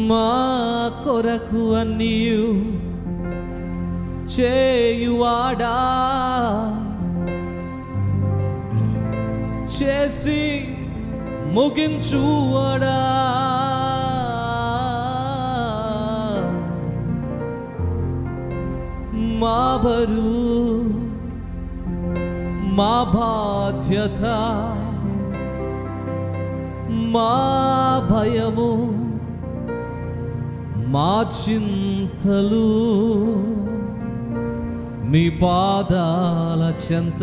మా కొరకు అన్నీయు చేయువాడా చేసి ముగించువాడా మా బరు మా బాధ్యత మా భయము మా చింతలు మీ పాదాల చెంత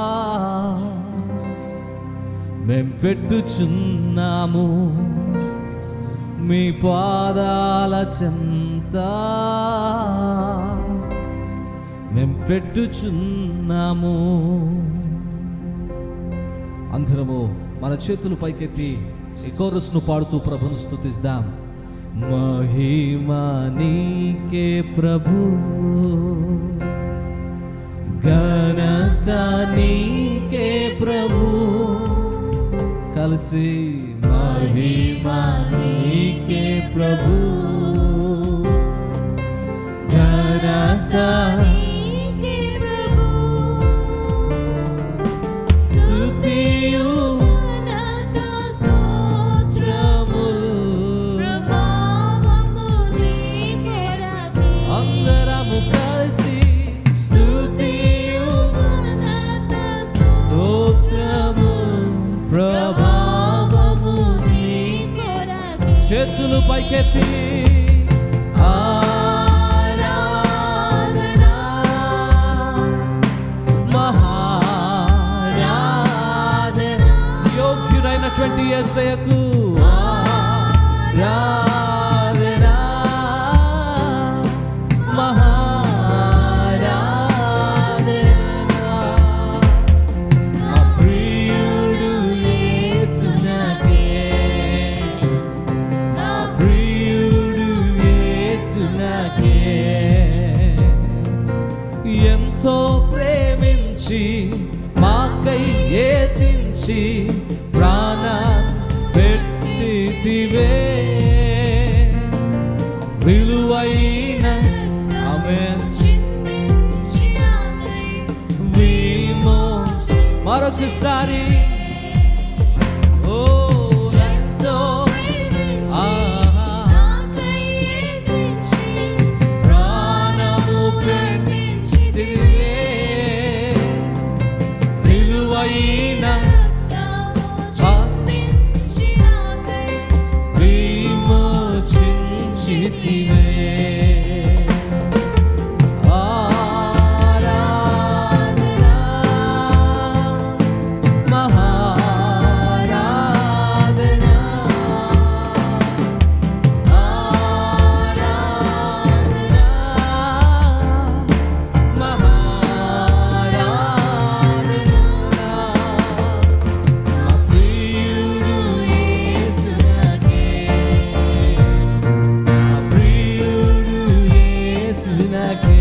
మేం పెట్టుచున్నాము మీ పాదాల చెంత మేం పెట్టుచున్నాము అందరము మన చేతులు పైకెత్తి ఈ కోరస్ను పాడుతూ ప్రభును స్తుతిస్తాం మహిమా నీకే ప్రభు ఘనత నీకే ప్రభు కలిసి మహిమా నీకే ప్రభు ఘనత నీకే ప్రభు స్తుతియు ఘనత స్తోత్రము ప్రభావము నీకే రాజే అందరము కలిసి స్తుతియు ఘనత స్తోత్రము ప్రభావము నీకే రాజే చేతులు పైకెత్తి ఆరాధన మహారాధన యోగ్యుడైనటువంటి యేసయ్యకు ఆరాధన మహారాధన మా ప్రియుడు యేసునకే నా ప్రియుడు యేసునకే ఎంతో ప్రేమించి మాకై ఏతించి ప్రాణ పెట్టితివే విలువైన ఆమె చిందించినాకై విమో మరొకసారి ఓ ఎంతో ఆహా నాకై ఎదించి ప్రాణము పెట్టితివే విలువైన చిందించినాకై విమోచించితివే ఆరాధన మహారాధన ఆరాధన మహారాధన మా ప్రియుడు యేసునకే మా ప్రియుడు యేసునకే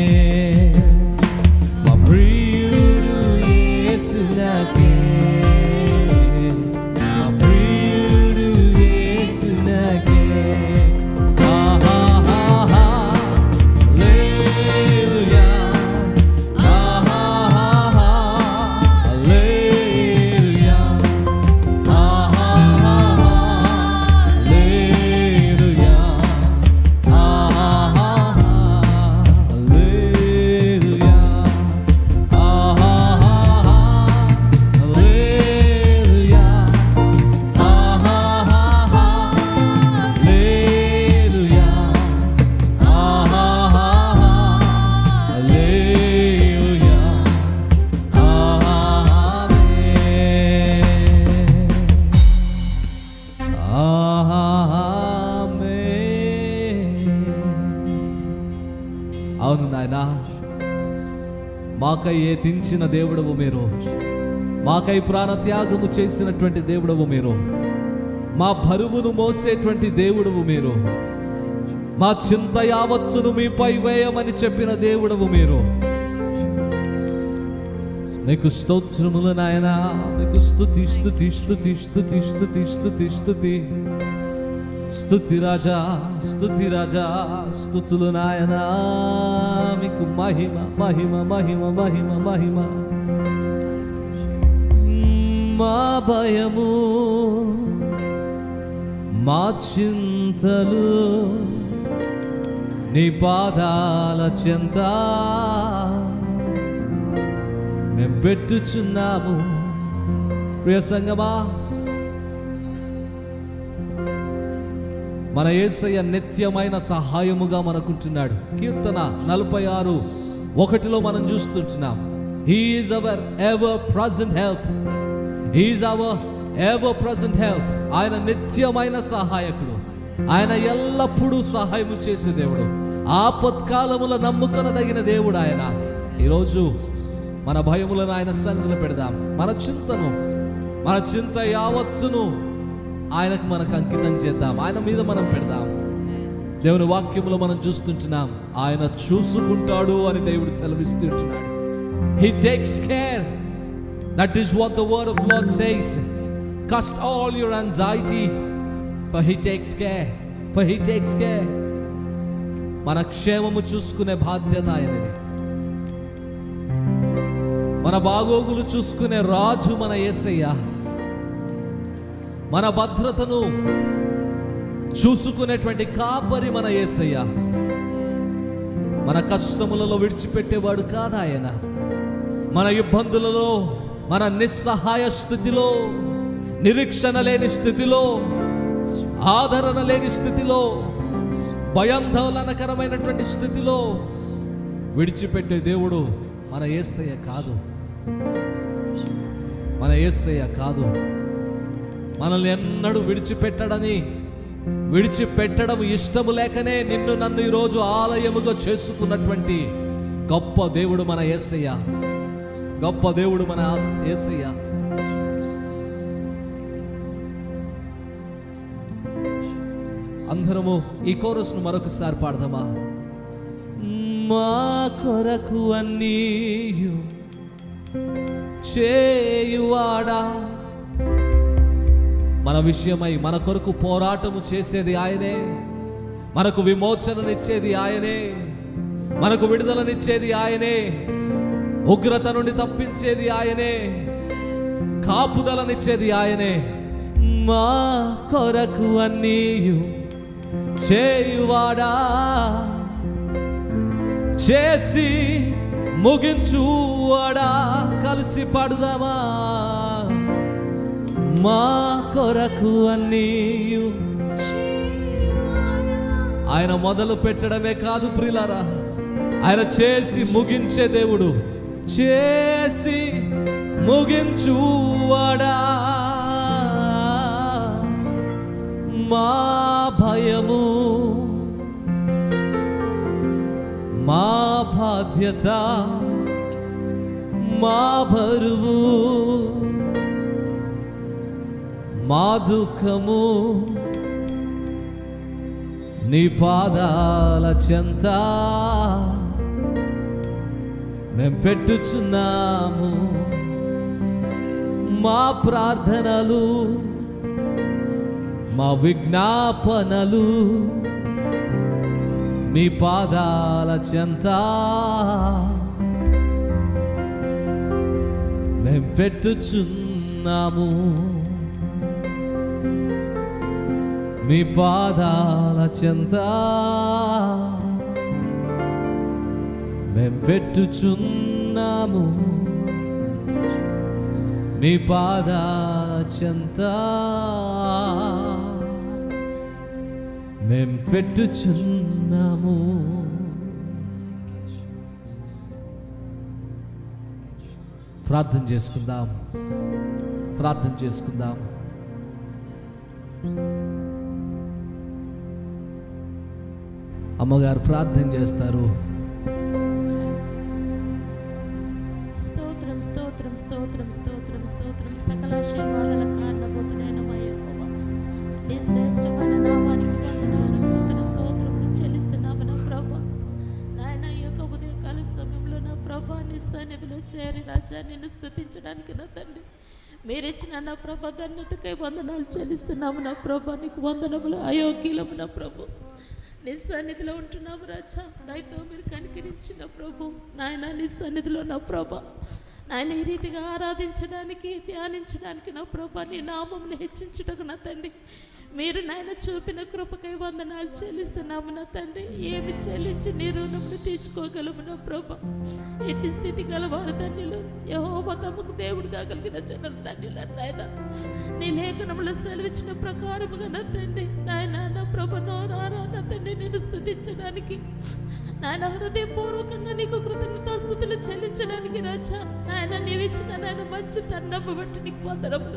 మా ప్రియుడు యేసునకే మా ప్రియుడు యేసునకే ఆహాహాహా హల్లెలూయా ఆహాహాహా హల్లెలూయా Hallelujah. అవును నాయన మాకై ఏతించిన దేవుడవు మీరు మాకై ప్రాణత్యాగము చేసినటువంటి దేవుడవు మీరు మా బరువును మోసేటువంటి దేవుడవు మీరు మా చింత యావత్తును మీపై వేయమని చెప్పిన దేవుడవు మీరు నీకు స్తోత్రములు నాయనా నీకు స్తుతి స్తుతి స్తుతి స్తుతి స్తుతి స్తుతి స్తుతి స్తుతి రాజా స్తుతి రాజా స్తుతులు నాయనా మీకు మహిమ మహిమ మహిమ మహిమ మహిమ మా భయము మా చింతలు నీ పాదాల చెంత మేము పెట్టుచున్నాము ప్రియ సంగమా మన యేసయ్య నిత్యమైన సహాయముగా మనకుంటున్నాడు కీర్తన నలభై ఆరు ఒకటిలో మనం చూస్తుంటున్నాం he is our ever present help he is our ever present help ఆయన నిత్యమైన సహాయకుడు ఆయన ఎల్లప్పుడూ సహాయం చేసే దేవుడు ఆపత్కాలముల నమ్ముకొనదగిన దేవుడు ఆయన ఈరోజు మన భయములను ఆయన సన్నిధిలో పెడదాం మన చింతను మన చింత యావత్తును ఆయనకు మనకు అంకితం చేద్దాం ఆయన మీద మనం పెడదాం దేవుని వాక్యములో మనం చూస్తుంటున్నాం ఆయన చూసుకుంటాడు అని దేవుడు సెలవిస్తుంటున్నాడు he takes care that is what the word of Lord says cast all your anxiety for he takes care for he takes care మన క్షేమము చూసుకునే బాధ్యత ఆయనది మన బాగోగులు చూసుకునే రాజు మన యేసయ్య మన భద్రతను చూసుకునేటువంటి కాపరి మన యేసయ్య మన కష్టములలో విడిచిపెట్టేవాడు కాదు ఆయన మన ఇబ్బందులలో మన నిస్సహాయ స్థితిలో నిరీక్షణ లేని స్థితిలో ఆదరణ లేని స్థితిలో భయాందోళనకరమైనటువంటి స్థితిలో విడిచిపెట్టే దేవుడు మన యేసయ్య కాదు మన యేసయ్య కాదు మనల్ని ఎన్నడూ విడిచిపెట్టడని విడిచిపెట్టడం ఇష్టము లేకనే నిన్ను నన్ను ఈరోజు ఆలయముగా చేసుకున్నటువంటి గొప్ప దేవుడు మన యేసయ్య గొప్ప దేవుడు మన ఆస్- యేసయ్య అందరము ఈ కోరస్ను మరొకసారి పాడదామా మా కొరకు అన్నీ చేయువాడా మన విషయమై మన కొరకు పోరాటము చేసేది ఆయనే మనకు విమోచననిచ్చేది ఆయనే మనకు విడుదలనిచ్చేది ఆయనే ఉగ్రత నుండి తప్పించేది ఆయనే కాపుదలనిచ్చేది ఆయనే మా కొరకు అన్నీ చేయువాడా చేసి ముగించువాడా కలిసి పాడుదామా మా కొరకు అన్నీ ఆయన మొదలు పెట్టడమే కాదు ప్రిలారా ఆయన చేసి ముగించే దేవుడు చేసి ముగించువాడా మా భయము మా బాధ్యత మా బరువు మా దుఃఖము నీ పాదాల చెంత మేం పెట్టుచున్నాము మా ప్రార్థనలు మా విజ్ఞాపనలు మీ పాదాల చెంత మేం పెట్టుచున్నాము మీ పాదాల చెంత మేం పెట్టుచున్నాము మీ పాదాల చెంత మేం పెట్టుచున్నాము ప్రార్థన చేసుకుందాం ప్రార్థన చేసుకుందాం అమ్మగారు ప్రార్థన చేస్తారు స్తోత్రం స్తోత్రం స్తోత్రం స్తోత్రం స్తోత్రం సకల శైవాల కారణభూతుడైన మా యెహోవా నీ శ్రేష్టమైన నామానికి వందనాలు స్తుతులు స్తోత్రములు చెల్లిస్తున్నాము నా ప్రభా నాయన ఈ యొక్క ఉదయకాల సమయంలో నా ప్రభా నీ సన్నిధిలో చేరి రాజా నిన్ను స్తుతించడానికి నా తండ్రి మీరు ఇచ్చిన నా ప్రభ ధన్యతకై వందనాలు చెల్లిస్తున్నాము నా ప్రభ నీకు వందనములు అయోగ్యులము నా ప్రభు నీ సన్నిధిలో ఉంటున్నాము రాజా దయతో మీరు కనికరించిన ప్రభు నాయన నీ సన్నిధిలో నా ప్రభ నాయన ఈ రీతిగా ఆరాధించడానికి ధ్యానించడానికి నా ప్రభ నీ నామమును హెచ్చించుటకు నా తండ్రి మీరు నాయన చూపిన కృపకై వందనాలు చెల్లిస్తున్నాము నా తండ్రి ఏమి చెల్లించి నీ రుణమును తీర్చుకోగలము నా ప్రభ ఎట్టి స్థితి గలవారు ధన్యులు యహోవ తమకు దేవుడు కాగలిగిన జనం ధన్యులు నాయన నీ లేఖనములో సెలవిచ్చిన ప్రకారముగా నా తండ్రి నాయన నా ప్రభ నోరారా నా తండ్రి నేను స్థుతించడానికి నాయన హృదయపూర్వకంగా నీకు కృతజ్ఞతాస్థుతులు చెల్లించడానికి రాజా నాయన నీవిచ్చిన నాయన మంచి తరుణము బట్టి నీకు వందరములు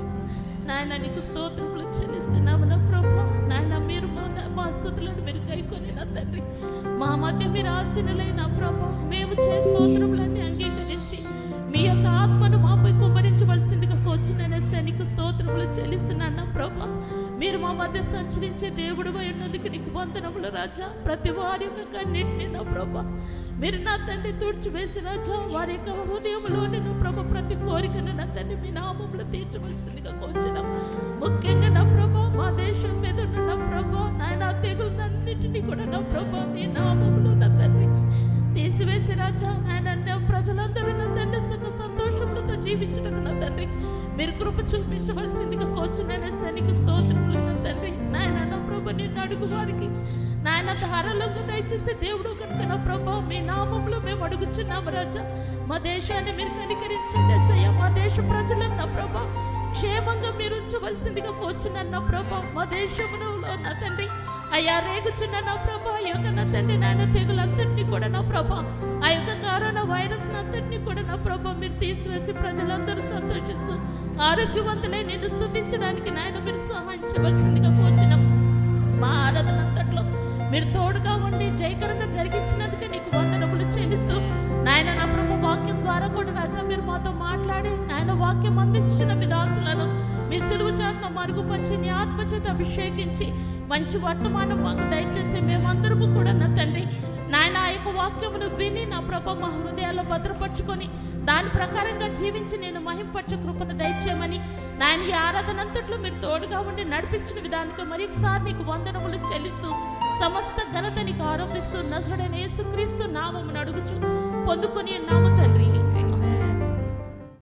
నాయన నీకు స్తోత్రములు చెల్లిస్తున్నాము నా ప్రభు నాయన మీరు మా మా స్థుతులను మీరు కైకొని నా తండ్రి మా మధ్య మీరు ఆశీనులైన ప్రభు మేము చే స్తోత్రములన్నీ అంగీకరించి మీ యొక్క ఆత్మను మాపై కుమ్మరించవలసిందిగా వచ్చిన నీకు స్తోత్రములు చెల్లిస్తున్నాను నా ప్రభు మీరు మా మధ్య సంచరించే దేవుడు ఉన్నందుకు నీకు వందనములు రాజా ప్రతి వారి యొక్క కన్నిటిని నా ప్రభ మీరు నా తండ్రి తుడిచివేసి రాజా వారి యొక్క హృదయంలోని నా ప్రభ ప్రతి కోరికను నా తండ్రి మీ నామములు తీర్చవలసిందిగా కోచడం ముఖ్యంగా నా ప్రభ మా దేశం మీద ఉన్న నా ప్రభ నాయన తెగులన్నిటినీ కూడా నా ప్రభ మీ నామములు నా తండ్రి తీసివేసి రాజా నాయన నా ప్రజలందరూ నా తండ్రి సుఖ సంతోషములతో జీవించటకు నా తండ్రి మీరు కృప చూపించవలసిందిగా కోచునైనా సనికి స్తోత్రములు నా తండ్రి నాయన నా ప్రభు నిన్ను అడుగు వారికి నాయన ధారలకు దయచేసి దేవుడు కనుక నా ప్రభు మీ నామంలో మేము అడుగుచున్నాము రాజా మా దేశాన్ని మీరు కనికరించండి అసయ్య మా దేశ ప్రజలను నా ప్రభా క్షేమంగా మీరు ఉంచవలసిందిగా కోచున్నాను నా ప్రభా మా దేశంలో నా తండ్రి అయ్యా రేగుచున్న నా ప్రభా ఆ యొక్క నా తండ్రి నాయన తెగులంతటినీ కూడా నా ప్రభా ఆ యొక్క కరోనా వైరస్ అంతటినీ కూడా నా ప్రభా మీరు తీసివేసి ప్రజలందరూ సంతోషిస్తూ ఆరోగ్యవంతులై నిన్ను స్థుతించడానికి నాయన మీరు సహాయం చేయవలసిందిగా కోచినాం మా ఆరాధన అంతట్లో మీరు తోడుగా ఉండి జయకరంగా జరిగించినందుకు నీకు వందనములు చెల్లిస్తూ నాయన నా ప్రభు వాక్యం ద్వారా కూడా రాజా మీరు మాతో మాట్లాడి నాయన వాక్యం అందించిన మీ దాసులను మీ సులువు చాటున మరుగుపరిచి నీ ఆత్మచేత అభిషేకించి మంచి వర్తమానం మాకు దయచేసి మేమందరము కూడా నా తండ్రి నాయన ఆ యొక్క వాక్యమును విని నా ప్రభ మా హృదయాల్లో భద్రపరుచుకొని దాని ప్రకారంగా జీవించి నేను మహింపరచ కృపను దయచేయమని నాయన ఈ ఆరాధన అంతట్లో మీరు తోడుగా ఉండి నడిపించిన విధానికి మరొకసారి నీకు వందనములు చెల్లిస్తూ సమస్త ఘనత నీకు ఆరోపిస్తూ నజడైన యేసుక్రీస్తు నామమును అడుగుచు పొందుకొని నామ తండ్రి